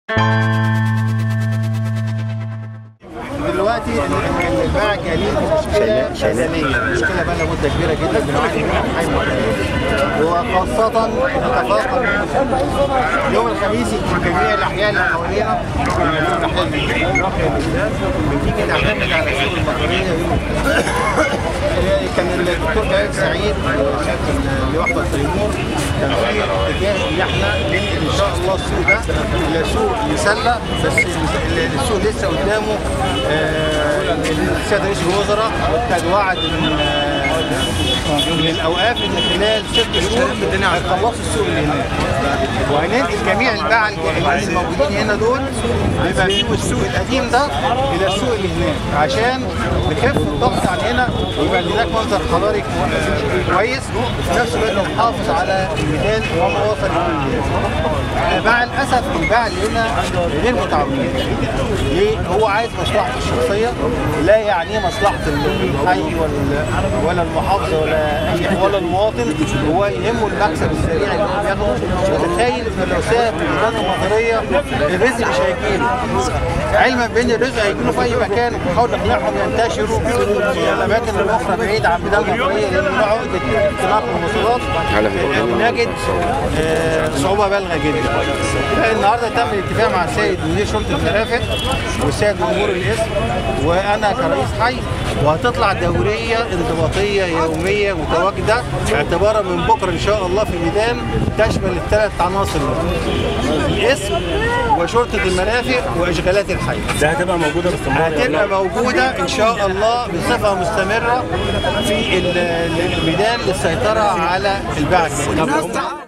دلوقتي الباعة الجليل مشكلة شلالية مشكلة بقى لها مدة كبيرة جدا بنعاني منها في حي المحيط وخاصة نتفاقم يوم الخميس يكون جميع الأحياء اللي حوالينا بيبقى فيهم الأحياء بتيجي نعتمد على سوق المطرية يوم الخميس كان الدكتور جلال سعيد شكل لوحدة التيمور كان في اتجاه ان احنا ننقل ان شاء الله السوق ده الى سوق يسلى بس السوق لسه قدامه آه، السيد رئيس الوزراء كان وعد من آه، من الاوقاف ان خلال ست شهور هيخلصوا السوق اللي هناك وهننقل جميع الباعة الجاهلين الموجودين هنا دول بما فيهم السوق القديم ده الى السوق اللي هناك عشان نخف الضغط عن هنا ويبقى هناك منظر حضاري كويس وفي نفس الوقت نحافظ على الميدان وما وصل للميدان. مع الاسف الباعة اللي هنا غير متعاونين ليه؟ هو عايز مصلحته الشخصيه لا يعنيه مصلحه الحي ولا ولا المحافظه ولا اي ولا المواطن هو يهمه المكسب السريع اللي هو بياخده متخيل انه لو ساب الميدان المطريه الرزق مش هيجيله علما بان الرزق هيجيله في اي مكان ونحاول نقنعهم ينتشروا في الاماكن الاخرى بعيده عن الميدان المطريه لان له عقده اختلاق المواصلات نجد آه، صعوبه بالغه جدا النهارده تم الاتفاق مع السيد مدير شرطه المرافق والسيد مأمور الاسم وانا كرئيس حي وهتطلع دوريه انضباطيه يوميه متواجده اعتبارا من بكره ان شاء الله في الميدان تشمل الثلاث عناصر الاسم وشرطه المرافق واشغالات الحي ده هتبقى موجوده باستمرار يا هتبقى أولاد؟ موجودة إن شاء الله بصفة مستمرة في ال- الميدان للسيطرة على الباعة الجديدة.